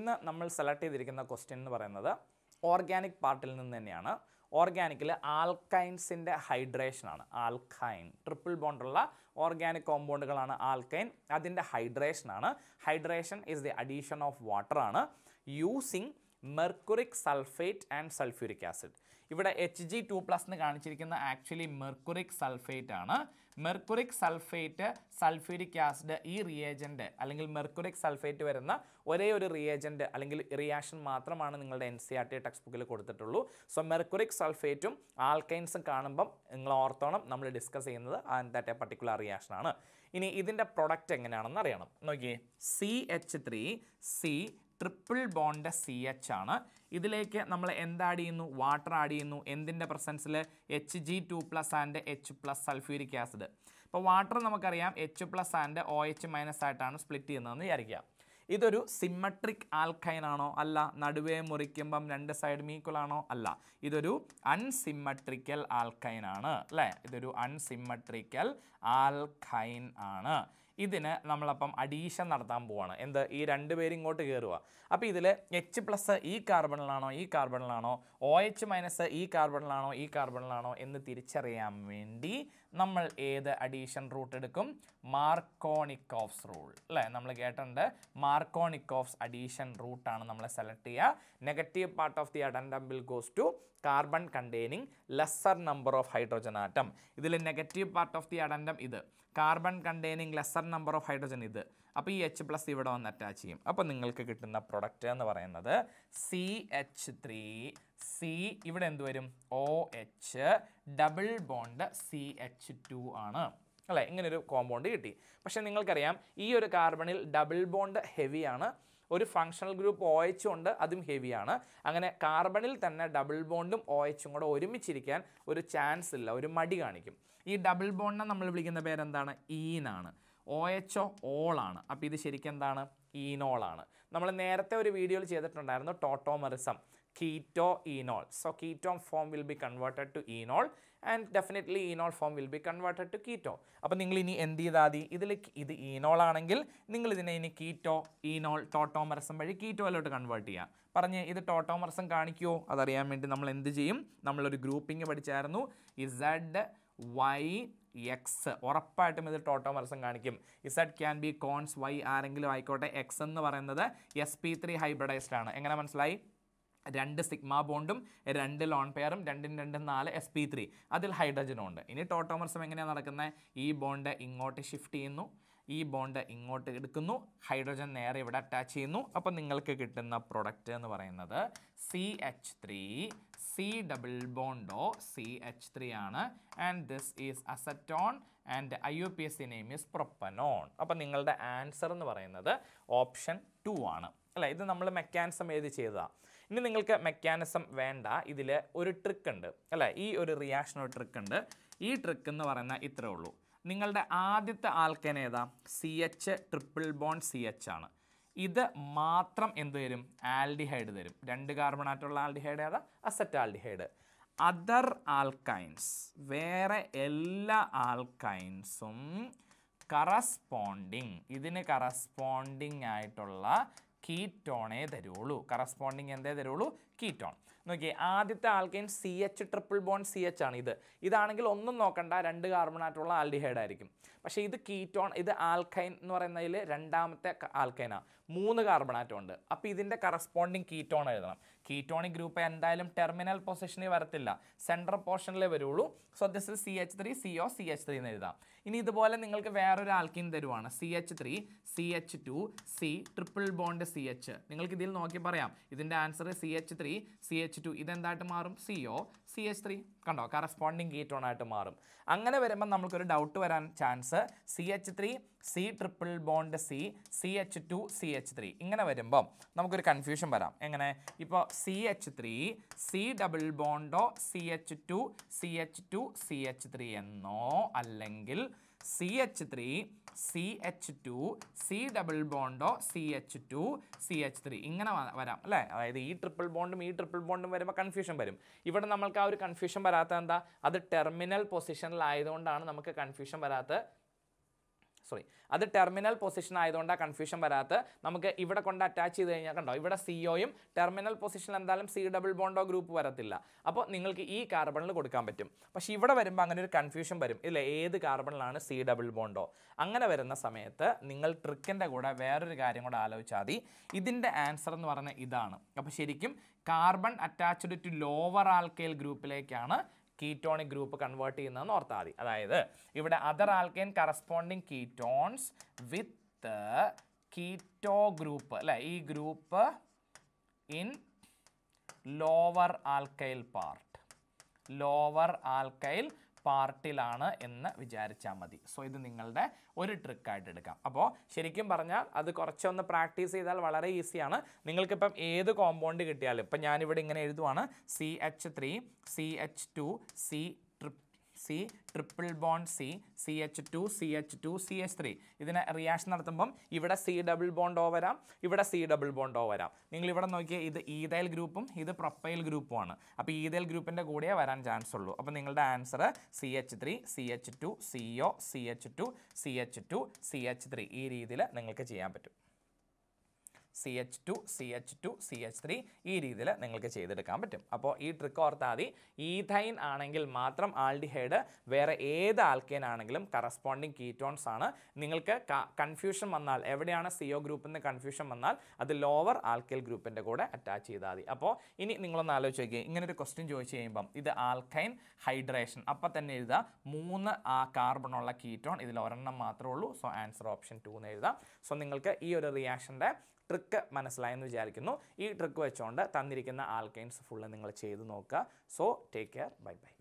ഇന്ന് നമ്മൾ സെലക്ട് ചെയ്തിരിക്കുന്ന ക്വസ്റ്റ്യൻ എന്ന് പറയുന്നത് ഓർഗാനിക് പാർട്ടിൽ നിന്ന് തന്നെയാണ് ഓർഗാനിക്കിൽ ആൽക്കൈൻസിൻ്റെ ഹൈഡ്രേഷനാണ് ആൽക്കൈൻ ട്രിപ്പിൾ ബോണ്ടുള്ള ഓർഗാനിക് കോമ്പൗണ്ടുകളാണ് ആൽക്കൈൻ അതിൻ്റെ ഹൈഡ്രേഷനാണ് hydration is the addition of water ആണ് using mercuric sulphate and sulphuric acid ഇവിടെ എച്ച് ജി ടു പ്ലസ് എന്ന് കാണിച്ചിരിക്കുന്ന ആക്ച്വലി മെർക്കുറിക് സൾഫേറ്റ് ആണ് മെർക്കുറിക് സൾഫേറ്റ് സൾഫ്യൂരിക് ആസിഡ് ഈ റിയേജൻറ്റ് അല്ലെങ്കിൽ മെർക്കുറിക് സൾഫേറ്റ് വരുന്ന ഒരേ ഒരു റിയേജൻറ്റ് അല്ലെങ്കിൽ റിയാക്ഷൻ മാത്രമാണ് നിങ്ങളുടെ N C R T text ബുക്കിൽ കൊടുത്തിട്ടുള്ളൂ സോ മെർക്കുറിക് സൾഫേറ്റും ആൽക്കൈൻസും കാണുമ്പം നിങ്ങൾ ഓർത്തോണം നമ്മൾ ഡിസ്കസ് ചെയ്യുന്നത് ദാറ്റ് എ പർട്ടിക്കുലർ റിയാക്ഷൻ ആണ് ഇനി ഇതിൻ്റെ പ്രൊഡക്റ്റ് എങ്ങനെയാണെന്ന് അറിയണം നോക്കിയേ C H three C triple bond C H ആണ് ഇതിലേക്ക് നമ്മൾ എന്ത് ആഡ് ചെയ്യുന്നു വാട്ടർ ആഡ് ചെയ്യുന്നു എന്തിൻ്റെ പ്രസൻസിൽ H G two plus and H plus sulphuric acid ഇപ്പോൾ വാട്ടർ നമുക്കറിയാം H plus and O H minus ആയിട്ടാണ് സ്പ്ലിറ്റ് ചെയ്യുന്നതെന്ന് വിചാരിക്കുക ഇതൊരു സിമ്മട്രിക് ആൽക്കൈൻ ആണോ അല്ല നടുവേ മുറിക്കുമ്പം രണ്ട് സൈഡും ഈക്വൽ ആണോ അല്ല ഇതൊരു അൺസിമ്മട്രിക്കൽ ആൽക്കൈൻ ആണ് അല്ലേ ഇതൊരു അൺസിമ്മട്രിക്കൽ ആൽക്കൈൻ ആണ് ഇതിന് നമ്മളപ്പം അഡീഷൻ നടത്താൻ പോവാണ് എന്ത് ഈ രണ്ട് പേരും ഇങ്ങോട്ട് കയറുക അപ്പോൾ ഇതിൽ എച്ച് പ്ലസ് ഈ കാർബണിലാണോ ഈ കാർബണിലാണോ ഒ എച്ച് മൈനസ് ഈ കാർബണിലാണോ ഈ കാർബണിലാണോ എന്ന് തിരിച്ചറിയാൻ വേണ്ടി നമ്മൾ ഏത് അഡീഷൻ റൂട്ട് എടുക്കും മാർക്കോണിക്കോഫ്സ് റൂൾ അല്ലേ നമ്മൾ കേട്ടിട്ടുണ്ട് മാർക്കോണിക്കോഫ്സ് അഡീഷൻ റൂട്ടാണ് നമ്മൾ സെലക്ട് ചെയ്യുക negative part of the addendum will goes to carbon containing lesser number of hydrogen atom ഇതിൽ negative part of the addendum ഇത് carbon containing lesser number of hydrogen ഇത് അപ്പോൾ ഈ എച്ച് പ്ലസ് ഇവിടെ വന്ന് അറ്റാച്ച് ചെയ്യും അപ്പോൾ നിങ്ങൾക്ക് കിട്ടുന്ന പ്രൊഡക്റ്റ് എന്ന് പറയുന്നത് സി എച്ച് ത്രീ സി ഇവിടെ എന്ത് വരും O H double bond C H two ആണ് അല്ലേ ഇങ്ങനൊരു കോമ്പൗണ്ട് കിട്ടി പക്ഷേ നിങ്ങൾക്കറിയാം ഈ ഒരു കാർബണിൽ ഡബിൾ ബോണ്ട് ഹെവിയാണ് ഒരു ഫങ്ഷണൽ ഗ്രൂപ്പ് ഒ എച്ചും ഉണ്ട് അതും ഹെവിയാണ് അങ്ങനെ കാർബണിൽ തന്നെ ഡബിൾ ബോണ്ടും ഒ എച്ചും കൂടെ ഒരുമിച്ചിരിക്കാൻ ഒരു ചാൻസ് ഇല്ല ഒരു മടി കാണിക്കും ഈ ഡബിൾ ബോണ്ടിനെ നമ്മൾ വിളിക്കുന്ന പേരെന്താണ് ഈനാണ് ഒ എച്ച് ഒ ഓളാണ് അപ്പോൾ ഇത് ശരിക്കും എന്താണ് ഈനോളാണ് നമ്മൾ നേരത്തെ ഒരു വീഡിയോയിൽ ചെയ്തിട്ടുണ്ടായിരുന്നു tautomerism keto enol so keto form will be converted to enol and definitely enol form will be converted to keto അപ്പോൾ നിങ്ങൾ ഇനി എന്ത് ചെയ്താൽ മതി ഇതിൽ ഇത് ഈനോൾ ആണെങ്കിൽ നിങ്ങൾ ഇതിനെ ഇനി കീറ്റോ ഈനോൾ ടോട്ടോമറസം വഴി കീറ്റോയിലോട്ട് കൺവേർട്ട് ചെയ്യാം പറഞ്ഞ് ഇത് ടോട്ടോമറസം കാണിക്കുമോ അതറിയാൻ വേണ്ടി നമ്മൾ എന്ത് ചെയ്യും നമ്മളൊരു ഗ്രൂപ്പിംഗ് പഠിച്ചായിരുന്നു ഇസഡ് വൈ എക്സ് ഉറപ്പായിട്ടും ഇത് ടോട്ടോമർസം കാണിക്കും Z can be cons Y ആരെങ്കിലും ആയിക്കോട്ടെ എക്സ് എന്ന് പറയുന്നത് എസ് പി ത്രീ ഹൈബ്രിഡൈസ്ഡ് ആണ് എങ്ങനെ മനസ്സിലായി രണ്ട് സിഗ്മ ബോണ്ടും രണ്ട് ലോൺ പെയറും രണ്ടും രണ്ടും നാല് എസ് പി ത്രീ അതിൽ ഹൈഡ്രജനും ഉണ്ട് ഇനി ടോട്ടോമർസം എങ്ങനെയാണ് നടക്കുന്നത് ഈ ബോണ്ട് ഇങ്ങോട്ട് ഷിഫ്റ്റ് ചെയ്യുന്നു ഈ ബോണ്ട് ഇങ്ങോട്ട് എടുക്കുന്നു ഹൈഡ്രജൻ നേരെ ഇവിടെ അറ്റാച്ച് ചെയ്യുന്നു അപ്പോൾ നിങ്ങൾക്ക് കിട്ടുന്ന പ്രൊഡക്റ്റ് എന്ന് പറയുന്നത് C H three C double ബോണ്ടോ സി എച്ച് ത്രീ ആണ് and this is acetone and I U P S C name is propanone അപ്പോൾ നിങ്ങളുടെ ആൻസർ എന്ന് പറയുന്നത് ഓപ്ഷൻ ടു ആണ് അല്ല ഇത് നമ്മൾ മെക്കാനിസം എഴുതി ചെയ്തതാണ് ഇനി നിങ്ങൾക്ക് മെക്കാനിസം വേണ്ട ഇതിൽ ഒരു ട്രിക്ക് ഉണ്ട് അല്ലേ ഈ ഒരു റിയാക്ഷൻ ഒരു ട്രിക്ക് ഉണ്ട് ഈ ട്രിക്ക് എന്ന് പറയുന്ന ഇത്രേ ഉള്ളൂ നിങ്ങളുടെ ആദ്യത്തെ ആൽക്കൻ ഏതാ C H triple bond C H ആണ് ഇത് മാത്രം എന്ത് തരും ആൽഡിഹൈഡ് തരും രണ്ട് കാർബണാറ്റുള്ള ആൽഡിഹൈഡ് ഏതാ അസറ്റ് ആൽഡിഹൈഡ് അതർ ആൽക്കൈൻസ് വേറെ എല്ലാ ആൽക്കൈൻസും കറസ്പോണ്ടിങ് ഇതിന് കറസ്പോണ്ടിങ് ആയിട്ടുള്ള കീറ്റോണേ തരുള്ളൂ കറസ്പോണ്ടിങ് എന്തേ തരുള്ളൂ കീറ്റോൺ നോക്കിയേ ആദ്യത്തെ alkyne C H triple bond C H ആണ് ഇത് ഇതാണെങ്കിൽ ഒന്നും നോക്കണ്ട രണ്ട് കാർബണായിട്ടുള്ള ആൽഡിഹൈഡ് ആയിരിക്കും പക്ഷേ ഇത് കീറ്റോൺ ഇത് ആൽക്കൈൻ എന്ന് പറയുന്നതിൽ രണ്ടാമത്തെ ആൽക്കൈനാണ് മൂന്ന് കാർബണാറ്റം ഉണ്ട് അപ്പോൾ ഇതിൻ്റെ കറസ്പോണ്ടിങ് കീറ്റോൺ എഴുതണം കീറ്റോണിക് ഗ്രൂപ്പ് എന്തായാലും ടെർമിനൽ പൊസിഷനിൽ വരത്തില്ല സെൻട്രൽ പോർഷനിലേ വരുള്ളൂ so this is C H three C O C H three എന്ന് എഴുതാം ഇനി ഇതുപോലെ നിങ്ങൾക്ക് വേറൊരു ആൽക്കിൻ തരുവാണ് C H three C H two C triple bond C H നിങ്ങൾക്ക് ഇതിൽ നോക്കി പറയാം ഇതിൻ്റെ answer C H three C H two ഇതെന്തായിട്ട് മാറും C O C H three കണ്ടോ കറസ്പോണ്ടിങ് കീറ്റോൺ ആയിട്ട് മാറും അങ്ങനെ വരുമ്പോൾ നമുക്കൊരു ഡൗട്ട് വരാൻ chance C H three C triple bond C C H two C H three ഇങ്ങനെ വരുമ്പോൾ നമുക്കൊരു കൺഫ്യൂഷൻ വരാം എങ്ങനെ ഇപ്പോൾ C H three C double ബോണ്ടോ C H two C H two C H three എന്നോ അല്ലെങ്കിൽ C H three C H two C double ബോണ്ടോ C H two C H three ഇങ്ങനെ വ- വരാം അല്ലേ അതായത് ഈ ട്രിപ്പിൾ ബോണ്ടും ഈ ട്രിപ്പിൾ ബോണ്ടും വരുമ്പോൾ കൺഫ്യൂഷൻ വരും ഇവിടെ നമ്മൾക്ക് ആ ഒരു കൺഫ്യൂഷൻ വരാത്ത എന്താ അത് ടെർമിനൽ പൊസിഷനിലായതുകൊണ്ടാണ് നമുക്ക് കൺഫ്യൂഷൻ വരാത്ത സോറി അത് ടെർമിനൽ പൊസിഷൻ ആയതുകൊണ്ടാണ് കൺഫ്യൂഷൻ വരാത്ത നമുക്ക് ഇവിടെ കൊണ്ട് അറ്റാച്ച് ചെയ്ത് കഴിഞ്ഞാൽ കണ്ടോ ഇവിടെ സിഒയും ടെർമിനൽ പൊസിഷനിൽ എന്തായാലും സി ഡബിൾ ബോണ്ടോ ഗ്രൂപ്പ് വരത്തില്ല അപ്പോൾ നിങ്ങൾക്ക് ഈ കാർബണിൽ കൊടുക്കാൻ പറ്റും പക്ഷേ ഇവിടെ വരുമ്പോൾ അങ്ങനെ ഒരു കൺഫ്യൂഷൻ വരും ഇല്ല ഏത് കാർബണിലാണ് സി ഡബിൾ ബോണ്ടോ അങ്ങനെ വരുന്ന സമയത്ത് നിങ്ങൾ ട്രിക്കിൻ്റെ കൂടെ വേറൊരു കാര്യം കൂടെ ആലോചിച്ചാൽ മതി ഇതിൻ്റെ ആൻസർ എന്ന് പറയുന്നത് ഇതാണ് അപ്പോൾ ശരിക്കും carbon attached to lower alkyl ഗ്രൂപ്പിലേക്കാണ് കീറ്റോണിക് ഗ്രൂപ്പ് കൺവേർട്ട് ചെയ്യുന്നതെന്ന് ഓർത്താൽ മതി അതായത് ഇവിടെ other alkyne corresponding ketones with keto group അല്ലേ ഈ group in lower alkyl part lower alkyl പാർട്ടിലാണ് എന്ന് വിചാരിച്ചാൽ മതി സോ ഇത് നിങ്ങളുടെ ഒരു ട്രിക്കായിട്ട് എടുക്കാം അപ്പോൾ ശരിക്കും പറഞ്ഞാൽ അത് കുറച്ചൊന്ന് പ്രാക്ടീസ് ചെയ്താൽ വളരെ ഈസിയാണ് നിങ്ങൾക്കിപ്പം ഏത് കോമ്പൗണ്ട് കിട്ടിയാലും ഇപ്പം ഞാനിവിടെ ഇങ്ങനെ എഴുതുവാണ് C H three C H two C trip C triple bond C C H two C H two C H three ഇതിനെ റിയാക്ഷൻ നടത്തുമ്പം ഇവിടെ സി ഡബിൾ ബോണ്ട് ഓ വരാം ഇവിടെ സി ഡബിൾ ബോണ്ട് ഓ വരാം നിങ്ങൾ ഇവിടെ നോക്കിയാൽ ഇത് ഈതൈൽ ഗ്രൂപ്പും ഇത് പ്രൊപ്പൈൽ ഗ്രൂപ്പുമാണ് അപ്പോൾ ഈതൈൽ ഗ്രൂപ്പിൻ്റെ കൂടെയേ വരാൻ ചാൻസ് ഉള്ളൂ അപ്പോൾ നിങ്ങളുടെ answer C H three C H two C O C H two C H two C H three ഈ രീതിയിൽ നിങ്ങൾക്ക് ചെയ്യാൻ പറ്റും C H two C H two C H three ഈ രീതിയിൽ നിങ്ങൾക്ക് ചെയ്തെടുക്കാൻ പറ്റും അപ്പോൾ ഈ ട്രിക്ക് ഓർത്താൽ മതി ഈഥൈൻ ആണെങ്കിൽ മാത്രം ആൾഡിഹൈഡ് വേറെ ഏത് ആൽക്കേൻ ആണെങ്കിലും കറസ്പോണ്ടിങ് കീറ്റോൺസ് ആണ് നിങ്ങൾക്ക് കൺഫ്യൂഷൻ വന്നാൽ എവിടെയാണ് സിഒ ഗ്രൂപ്പിൽ നിന്ന് കൺഫ്യൂഷൻ വന്നാൽ അത് ലോവർ ആൽക്കൈൽ ഗ്രൂപ്പിൻ്റെ കൂടെ അറ്റാച്ച് ചെയ്താൽ മതി അപ്പോൾ ഇനി നിങ്ങളൊന്ന് ആലോചിച്ച് നോക്കിയേ ഇങ്ങനെ ഒരു ക്വസ്റ്റ്യൻ ചോദിച്ചു കഴിയുമ്പം ഇത് ആൽക്കൈൻ ഹൈഡ്രേഷൻ അപ്പം തന്നെ എഴുതുക മൂന്ന് ആ കാർബണുള്ള കീറ്റോൺ ഇതിൽ ഒരെണ്ണം മാത്രമേ ഉള്ളൂ സോ ആൻസർ ഓപ്ഷൻ ടു എന്ന് എഴുതാം സോ നിങ്ങൾക്ക് ഈ ഒരു റിയാക്ഷൻ്റെ ട്രിക്ക് മനസ്സിലായെന്ന് വിചാരിക്കുന്നു ഈ ട്രിക്ക് വെച്ചുകൊണ്ട് തന്നിരിക്കുന്ന ആൽക്കൈൻസ് ഫുള്ള് നിങ്ങൾ ചെയ്ത് നോക്കുക so take care bye by